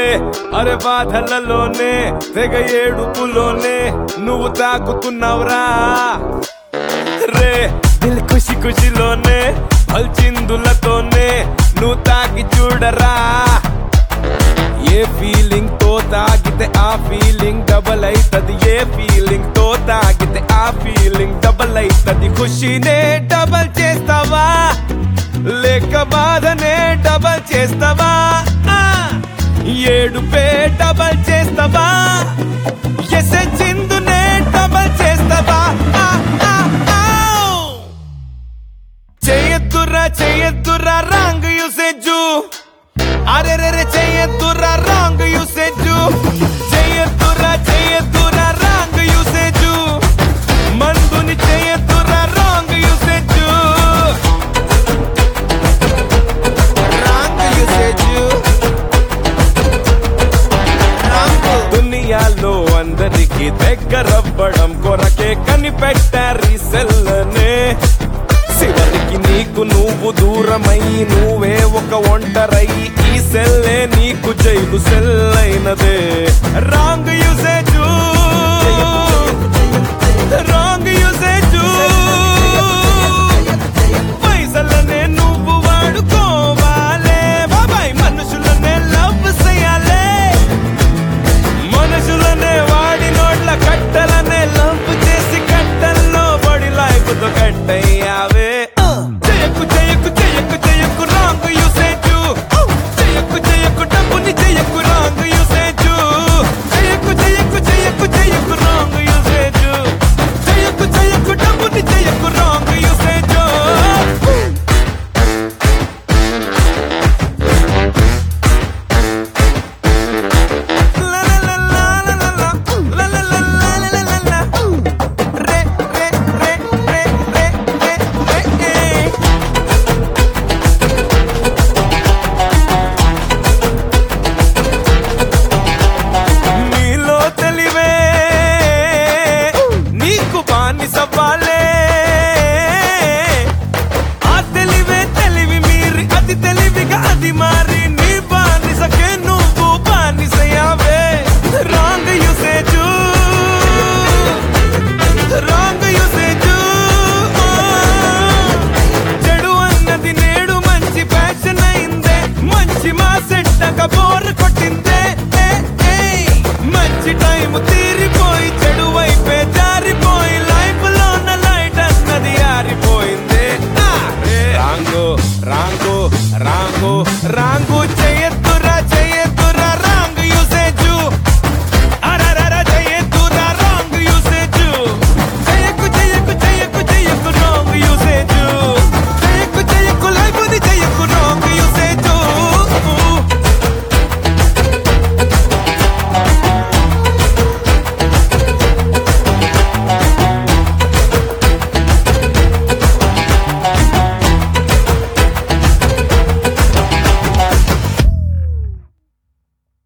అరే బాధలలోనే తెగ ఏడుపులోనే నువ్వు తాకుతున్నావురా రే దిల్ ఖుషి ఖుషిలోనే పల్చిందులతోనే నువ్వు తాకి చూడరా ఏ ఫీలింగ్ తో తాగితే ఆ ఫీలింగ్ డబల్ అయితది ఏ ఫీలింగ్ తో తాగితే ఆ ఫీలింగ్ డబల్ అయితది ఖుషినే డబల్ చేస్తావా లేక బాధనే డబల్ చేస్తావా ఆ! ఏడుపే డబల్ చేస్తావా ఎసే చిందునే డబల్ చేస్తావా ఆ, ఆ, ఆ! చేయొద్దురా చేయొద్దురా రాంగ్ యూసేజు అరే రే రే చేయొద్దురా రాంగ్ యూసేజు చేయొద్దురా చేయొద్దురా రాంగ్ యూసేజు మందుని చేయొద్దురా రాంగ్ యూసేజు రాంగ్ యూసేజు దునియాలో అందరికి దగ్గరవ్వడం కొరకే కనిపెట్టారు ఈ సెల్లనే చివరికి నీకు నువ్వు దూరమై నువ్వే ఒక ఒంటరై ఈ సెల్లే నీకు జైలు సెల్లైనదే రాంగ్ యూసేజ్ రాంగ్ యూసేజ్ పైసలనే నువ్వు వాడుకోవాలే బాబాయ్ మనుషులనే లవ్ చేయాలే మనుషులనే వాడి నోట్ల కట్టలనే లంపు చేసి కట్టల్లో బడి లైఫ్ తో కట్టయి